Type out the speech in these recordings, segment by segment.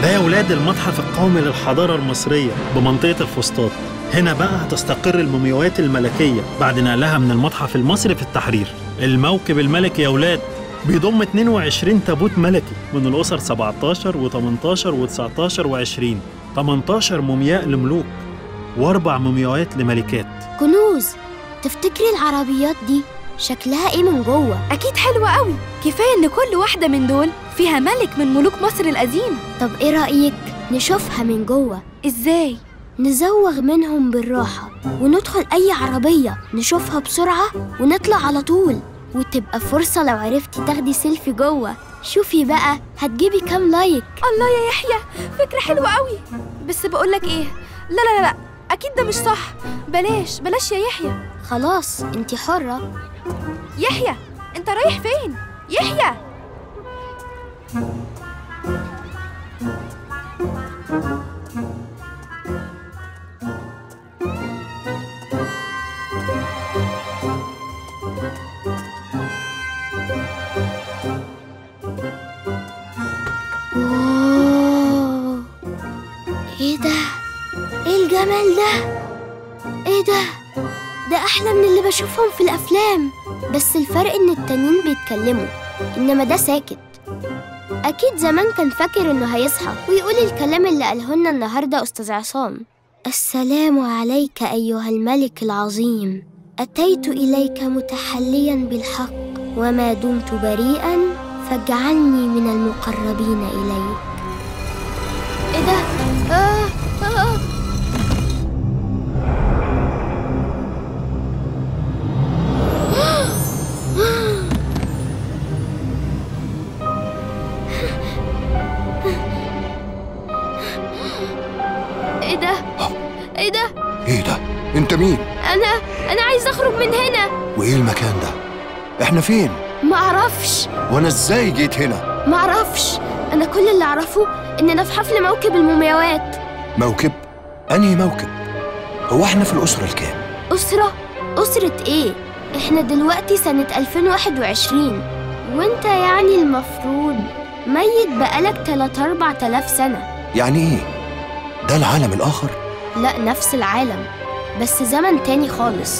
ده يا ولاد المتحف القومي للحضارة المصرية بمنطقة الفسطاط هنا بقى هتستقر المومياوات الملكية بعد نقلها من المتحف المصري في التحرير الموكب الملكي يا ولاد بيضم 22 تابوت ملكي من الأسر 17 و18 و19 و20 18 مومياء لملوك وأربع مومياوات لملكات كنوز تفتكري العربيات دي شكلها ايه من جوه أكيد حلوة قوي كفاية إن كل واحدة من دول فيها ملك من ملوك مصر القديمة طب ايه رأيك نشوفها من جوه إزاي؟ نزوغ منهم بالراحة وندخل أي عربية نشوفها بسرعة ونطلع على طول وتبقى فرصة لو عرفتي تاخدي سيلفي جوه شوفي بقى هتجيبي كام لايك الله يا يحيى فكرة حلوة قوي بس بقولك إيه لا لا لا لا أكيد ده مش صح بلاش بلاش يا يحيى خلاص انتي حرة يحيى أنت رايح فين؟ يحيى واو ايه ده ايه الجمال ده ايه ده ده احلى من اللي بشوفهم في الافلام بس الفرق ان التانيين بيتكلموا انما ده ساكت اكيد زمان كان فاكر انه هيصحى ويقول الكلام اللي قاله لنا النهارده استاذ عصام السلام عليك ايها الملك العظيم اتيت اليك متحليا بالحق وما دمت بريئا فاجعلني من المقربين اليك ايه ده آه آه. ايه ده ايه ده ايه ده انت مين انا انا عايز اخرج من هنا وايه المكان ده احنا فين معرفش وانا ازاي جيت هنا معرفش انا كل اللي اعرفه اننا في حفل موكب المومياوات موكب انهي موكب هو احنا في الاسره الكام أسرة؟ أسرة إيه؟ إحنا دلوقتي سنة 2021 وإنت يعني المفروض ميت بقالك تلات أربع تلاف سنة يعني ايه ده العالم الاخر لا نفس العالم بس زمن تاني خالص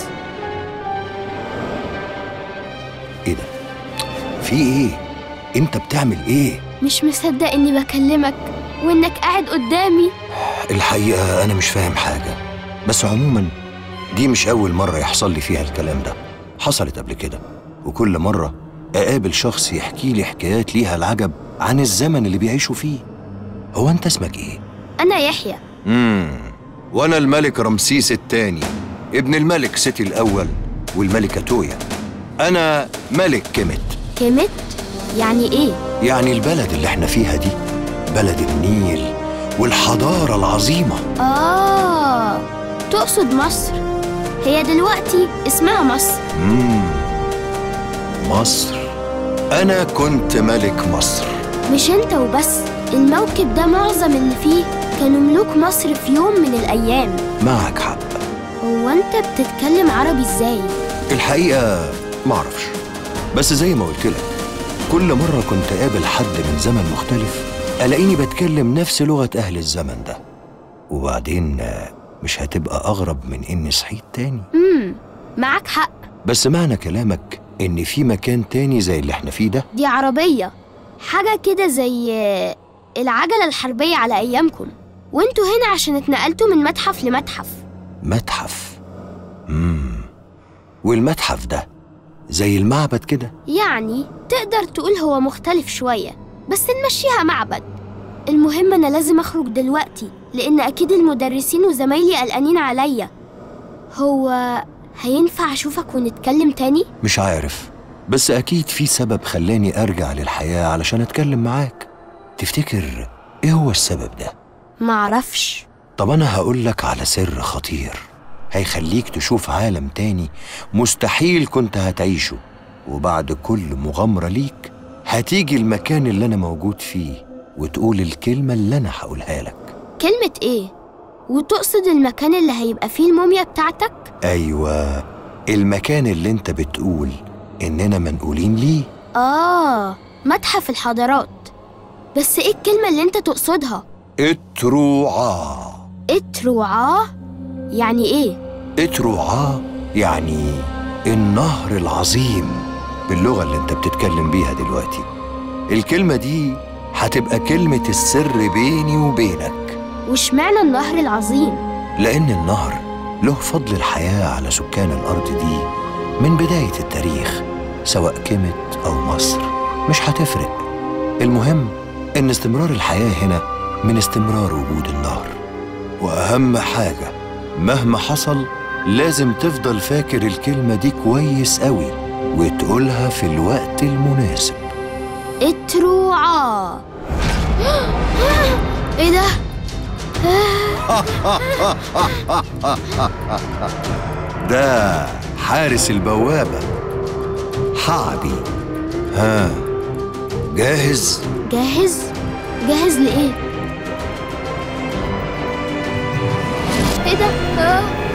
ايه ده في ايه انت بتعمل ايه مش مصدق إني بكلمك وإنك قاعد قدامي الحقيقه انا مش فاهم حاجه بس عموما دي مش اول مره يحصل لي فيها الكلام ده حصلت قبل كده وكل مره اقابل شخص يحكي لي حكايات ليها العجب عن الزمن اللي بيعيشوا فيه هو انت اسمك ايه أنا يحيى امم وانا الملك رمسيس الثاني ابن الملك سيتي الاول والملكه تويا انا ملك كيمت كمت؟ يعني إيه؟ يعني البلد اللي احنا فيها دي بلد النيل والحضاره العظيمه آه تقصد مصر هي دلوقتي اسمها مصر امم مصر انا كنت ملك مصر مش انت وبس الموكب ده معظم اللي فيه كانوا ملوك مصر في يوم من الأيام معك حق هو انت بتتكلم عربي ازاي؟ الحقيقه معرفش بس زي ما قلت لك كل مره كنت اقابل حد من زمن مختلف الاقيني بتكلم نفس لغه اهل الزمن ده وبعدين آه، مش هتبقى اغرب من اني صحيت تاني امم معاك حق بس معنى كلامك ان في مكان تاني زي اللي احنا فيه ده دي عربية حاجة كده زي العجلة الحربية على أيامكم وانتوا هنا عشان اتنقلتوا من متحف لمتحف متحف امم والمتحف ده زي المعبد كده يعني تقدر تقول هو مختلف شوية بس نمشيها معبد المهم أنا لازم أخرج دلوقتي لأن أكيد المدرسين وزمايلي قلقانين عليا هو هينفع أشوفك ونتكلم تاني؟ مش عارف بس اكيد في سبب خلاني ارجع للحياه علشان اتكلم معاك تفتكر ايه هو السبب ده معرفش طب انا هقول لك على سر خطير هيخليك تشوف عالم تاني مستحيل كنت هتعيشه وبعد كل مغامرة ليك هتيجي المكان اللي أنا موجود فيه وتقول الكلمة اللي أنا هقولها لك كلمة إيه؟ وتقصد المكان اللي هيبقى فيه الموميا بتاعتك؟ أيوة المكان اللي أنت بتقول إننا منقولين ليه آه متحف الحضارات بس إيه الكلمة اللي أنت تقصدها؟ اتروعا اتروعاه يعني ايه اتروعا يعني النهر العظيم باللغة اللي انت بتتكلم بيها دلوقتي الكلمة دي هتبقى كلمة السر بيني وبينك واشمعنى النهر العظيم لأن النهر له فضل الحياة على سكان الأرض دي من بداية التاريخ سواء كيمت أو مصر مش هتفرق المهم إن استمرار الحياة هنا من استمرار وجود النهر وأهم حاجة مهما حصل لازم تفضل فاكر الكلمة دي كويس قوي وتقولها في الوقت المناسب اتروعاه ايه ده ده حارس البوابة حعبي ها جاهز؟ جاهز جاهز لايه ايه ده آه.